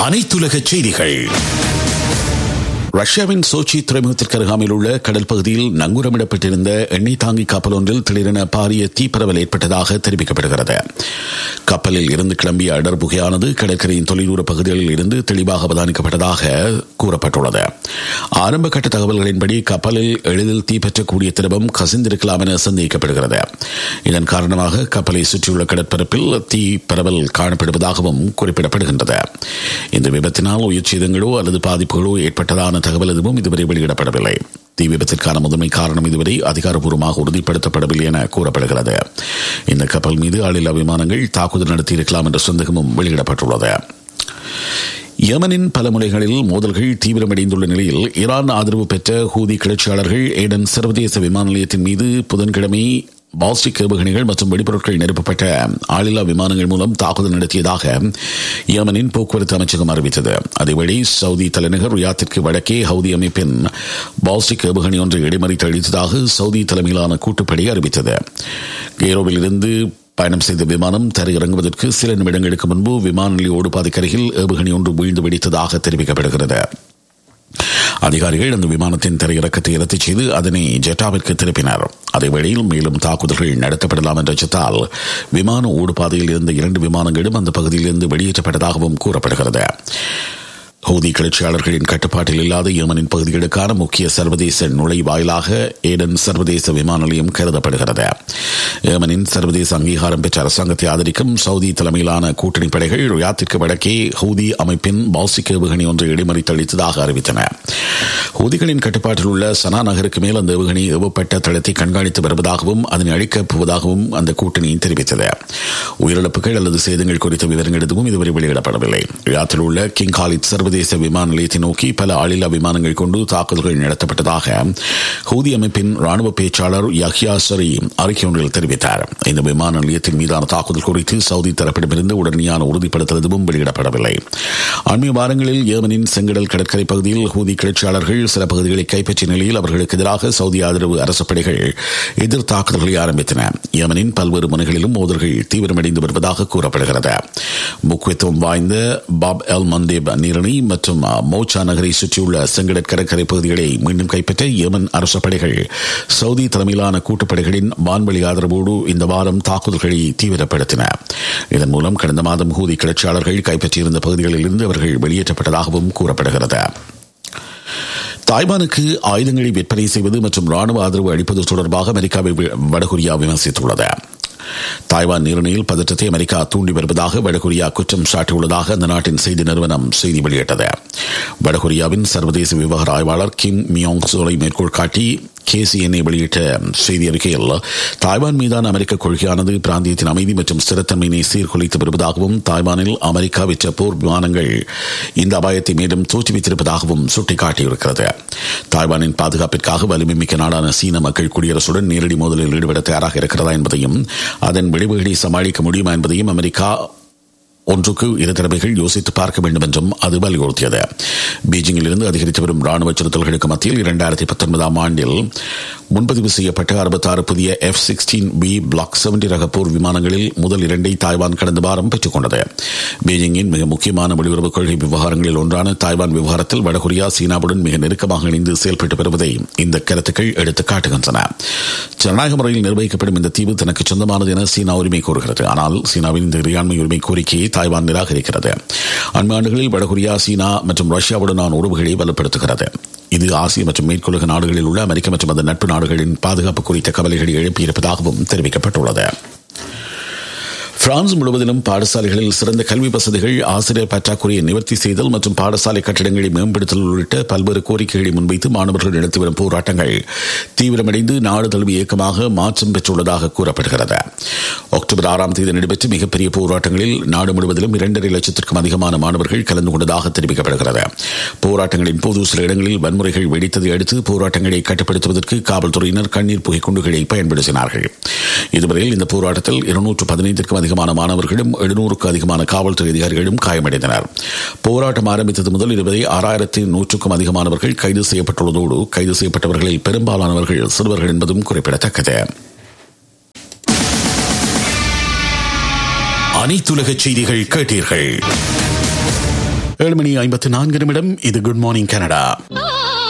அனைத்துலக செய்திகள் ரஷ்யாவின் சோச்சி துறைமுகத்திற்கு அருகாமையில் உள்ள கடல் பகுதியில் நங்கூரமிடப்பட்டிருந்த எண்ணெய் தாங்கி கப்பல் ஒன்றில் திடீரென பாரிய தீப்பரவல் ஏற்பட்டதாக தெரிவிக்கப்படுகிறது கப்பலில் இருந்து கிளம்பிய அடர் புகையானது கடற்கரையின் தொலைதூர பகுதிகளில் இருந்து தெளிவாக அவதானிக்கப்பட்டதாக கூறப்பட்டுள்ளது ஆரம்ப கட்ட தகவல்களின்படி கப்பலில் எளிதில் தீப்பற்றக்கூடிய திரவம் கசிந்திருக்கலாம் என சந்தேகிக்கப்படுகிறது இதன் காரணமாக கப்பலை சுற்றியுள்ள கடற்பரப்பில் தீ பரவல் காணப்படுவதாகவும் குறிப்பிடப்படுகின்றது இந்த விபத்தினால் உயிர் சேதங்களோ அல்லது பாதிப்புகளோ ஏற்பட்டதான தகவல் எதுவும் இதுவரை வெளியிடப்படவில்லை தீ விபத்திற்கான முதன்மை காரணம் இதுவரை அதிகாரப்பூர்வமாக உறுதிப்படுத்தப்படவில்லை என கூறப்படுகிறது இந்த கப்பல் மீது ஆளில்லா விமானங்கள் தாக்குதல் நடத்தியிருக்கலாம் என்ற சந்தேகமும் வெளியிடப்பட்டுள்ளது யமனின் பல முனைகளில் மோதல்கள் தீவிரமடைந்துள்ள நிலையில் ஈரான் ஆதரவு பெற்ற ஹூதி கிளர்ச்சியாளர்கள் ஏடன் சர்வதேச விமான நிலையத்தின் மீது புதன்கிழமை பால்ஸ்டிக் ஏவுகணைகள் மற்றும் வெடிப்பொருட்கள் நிரப்பப்பட்ட ஆளில்லா விமானங்கள் மூலம் தாக்குதல் நடத்தியதாக யமனின் போக்குவரத்து அமைச்சகம் அறிவித்தது அதேவேளை சவுதி தலைநகர் ரியாத்திற்கு வடக்கே ஹவுதி அமைப்பின் பால்ஸ்டிக் ஏவுகணை ஒன்றை இடைமறித்து அளித்ததாக சவுதி தலைமையிலான கூட்டுப்படை அறிவித்தது கெய்ரோவில் இருந்து பயணம் செய்த விமானம் தரையிறங்குவதற்கு சில நிமிடங்களுக்கு முன்பு விமான நிலைய ஓடுபாதைக்கருகில் ஏவுகணை ஒன்று வீழ்ந்து வெடித்ததாக தெரிவிக்கப்படுகிறது அதிகாரிகள் அந்த விமானத்தின் திரையிறக்கத்தை ரத்து செய்து அதனை ஜெட்டாவிற்கு திருப்பினர் அதேவேளையில் மேலும் தாக்குதல்கள் நடத்தப்படலாம் என்ற அச்சத்தால் விமான ஓடுபாதையில் இருந்த இரண்டு விமானங்களும் அந்த பகுதியிலிருந்து வெளியேற்றப்பட்டதாகவும் கூறப்படுகிறது ஹவுதி கிளர்ச்சியாளர்களின் கட்டுப்பாட்டில் இல்லாத யமனின் பகுதிகளுக்கான முக்கிய சர்வதேச நுழைவாயிலாக ஏடன் சர்வதேச விமான நிலையம் கருதப்படுகிறது யமனின் சர்வதேச அங்கீகாரம் பெற்ற அரசாங்கத்தை ஆதரிக்கும் சவுதி தலைமையிலான கூட்டணி படைகள் ரியாத்திற்கு வடக்கே ஹவுதி அமைப்பின் பாசிக் ஏவுகணை ஒன்றை இடைமறித்து அளித்ததாக அறிவித்தன ஹூதிகளின் கட்டுப்பாட்டில் உள்ள சனா நகருக்கு மேல் அந்த ஏவுகணை ஏவப்பட்ட தளத்தை கண்காணித்து வருவதாகவும் அதனை அழிக்கப் போவதாகவும் அந்த கூட்டணி தெரிவித்தது உயிரிழப்புகள் அல்லது சேதங்கள் குறித்த விவரங்கள் எதுவும் இதுவரை வெளியிடப்படவில்லை ரியாத்தில் உள்ள கிங் காலித் சர்வதேச விமான நிலையத்தை நோக்கி பல ஆளில்லா விமானங்கள் கொண்டு தாக்குதல்கள் நடத்தப்பட்டதாக ஹூதி அமைப்பின் ராணுவ பேச்சாளர் யஹ்யா சரி அறிக்கை ஒன்றில் தெரிவித்தார் இந்த விமான நிலையத்தின் மீதான தாக்குதல் குறித்து சவுதி தரப்பிடமிருந்து உடனடியான உறுதிப்படுத்தல் எதுவும் வெளியிடப்படவில்லை அண்மைய வாரங்களில் ஏமனின் செங்கடல் கடற்கரை பகுதியில் ஹூதி கிளர்ச்சியாளர்கள் சில பகுதிகளை கைப்பற்றிய நிலையில் அவர்களுக்கு எதிராக சவுதி ஆதரவு அரசு படைகள் எதிர் தாக்குதல்களை ஆரம்பித்தன யமனின் பல்வேறு முனைகளிலும் மோதல்கள் தீவிரமடைந்து வருவதாக கூறப்படுகிறது முக்கியத்துவம் வாய்ந்த பாப் எல் மந்தேப் நீரணி மற்றும் மோச்சா நகரை சுற்றியுள்ள செங்கடற் கடற்கரை பகுதிகளை மீண்டும் கைப்பற்ற யமன் அரசு படைகள் சவுதி தலைமையிலான கூட்டுப்படைகளின் வான்வெளி ஆதரவோடு இந்த வாரம் தாக்குதல்களை தீவிரப்படுத்தின இதன் மூலம் கடந்த மாதம் ஹூதி கிளர்ச்சியாளர்கள் கைப்பற்றியிருந்த பகுதிகளில் இருந்து அவர்கள் வெளியேற்றப்பட்டதாகவும் கூறப்படுகிறது தாய்வானுக்கு ஆயுதங்களை விற்பனை செய்வது மற்றும் ராணுவ ஆதரவு அளிப்பது தொடர்பாக அமெரிக்காவை வடகொரியா விமர்சித்துள்ளது தாய்வான் நீரிணையில் பதற்றத்தை அமெரிக்கா தூண்டி வருவதாக வடகொரியா குற்றம் சாட்டியுள்ளதாக அந்த நாட்டின் செய்தி நிறுவனம் செய்தி வெளியிட்டது வடகொரியாவின் சர்வதேச விவகார ஆய்வாளர் கிம் மியோங் சோலை மேற்கோள் காட்டி கேசிஎன்ஐ வெளியிட்ட செய்தி அறிக்கையில் தாய்வான் மீதான அமெரிக்க கொள்கையானது பிராந்தியத்தின் அமைதி மற்றும் ஸ்திரத்தன்மையினை சீர்குலைத்து வருவதாகவும் தாய்வானில் அமெரிக்கா விற்ற போர் விமானங்கள் இந்த அபாயத்தை மேலும் தோற்றுவித்திருப்பதாகவும் சுட்டிக்காட்டியிருக்கிறது தாய்வானின் பாதுகாப்பிற்காக வலிமை மிக்க நாடான சீன மக்கள் குடியரசுடன் நேரடி மோதலில் ஈடுபட தயாராக இருக்கிறதா என்பதையும் அதன் விளைவுகளை சமாளிக்க முடியுமா என்பதையும் அமெரிக்கா ஒன்றுக்கு இரு தடவைகள் யோசித்து பார்க்க வேண்டும் என்றும் அது வலியுறுத்தியது பீஜிங்கில் இருந்து அதிகரித்து வரும் ராணுவ அச்சுறுத்தல்களுக்கு மத்தியில் இரண்டாயிரத்தி பத்தொன்பதாம் ஆண்டில் முன்பதிவு செய்யப்பட்ட அறுபத்தாறு புதிய F sixteen B block seventy ரக போர் விமானங்களில் முதல் இரண்டை தாய்வான் கடந்த வாரம் பெற்றுக் கொண்டது பீஜிங்கின் மிக முக்கியமான வெளியுறவு கொள்கை விவகாரங்களில் ஒன்றான தாய்வான் விவகாரத்தில் வடகொரியா சீனாவுடன் மிக நெருக்கமாக இணைந்து செயல்பட்டு வருவதை இந்த கருத்துக்கள் எடுத்து காட்டுகின்றன ஜனநாயக முறையில் நிர்வகிக்கப்படும் இந்த தீவு தனக்கு சொந்தமானது என சீனா உரிமை கோருகிறது ஆனால் சீனாவின் இந்த இறையாண்மை உரிமை கோரிக்கையை தாய்வான் நிராகரிக்கிறது அண்மை ஆண்டுகளில் வடகொரியா சீனா மற்றும் ரஷ்யாவுடனான உறவுகளை வலுப்படுத்துகிறது இது ஆசிய மற்றும் மேற்குலக நாடுகளில் உள்ள அமெரிக்க மற்றும் அதன் நட்பு நாடுகளின் பாதுகாப்பு குறித்த கவலைகளை எழுப்பியிருப்பதாகவும் தெரிவிக்கப்பட்டுள்ளது பிரான்ஸ் முழுவதிலும் பாடசாலைகளில் சிறந்த கல்வி வசதிகள் ஆசிரியர் பற்றாக்குறையை நிவர்த்தி செய்தல் மற்றும் பாடசாலை கட்டிடங்களை மேம்படுத்தல் உள்ளிட்ட பல்வேறு கோரிக்கைகளை முன்வைத்து மாணவர்கள் நடத்தி வரும் போராட்டங்கள் தீவிரமடைந்து நாடு தழுவிய இயக்கமாக மாற்றம் பெற்றுள்ளதாக கூறப்படுகிறது அக்டோபர் ஆறாம் தேதி நடைபெற்ற மிகப்பெரிய போராட்டங்களில் நாடு முழுவதிலும் இரண்டரை லட்சத்திற்கும் அதிகமான மாணவர்கள் கலந்து கொண்டதாக தெரிவிக்கப்படுகிறது போராட்டங்களின் போது சில இடங்களில் வன்முறைகள் வெடித்ததை அடுத்து போராட்டங்களை கட்டுப்படுத்துவதற்கு காவல்துறையினர் கண்ணீர் புகை குண்டுகளை பயன்படுத்தினார்கள் இதுவரையில் இந்த போராட்டத்தில் இருநூற்று பதினைந்திற்கும் அதிகமான மாணவர்களும் எழுநூறுக்கு அதிகமான காவல்துறை அதிகாரிகளும் காயமடைந்தனர் போராட்டம் ஆரம்பித்தது முதல் இதுவரை ஆறாயிரத்தி நூற்றுக்கும் அதிகமானவர்கள் கைது செய்யப்பட்டுள்ளதோடு கைது செய்யப்பட்டவர்களில் பெரும்பாலானவர்கள் சிறுவர்கள் என்பதும் குறிப்பிடத்தக்கது அனைத்துலக செய்திகள் கேட்டீர்கள் ஏழு மணி ஐம்பத்தி நான்கு நிமிடம் இது குட் மார்னிங் கனடா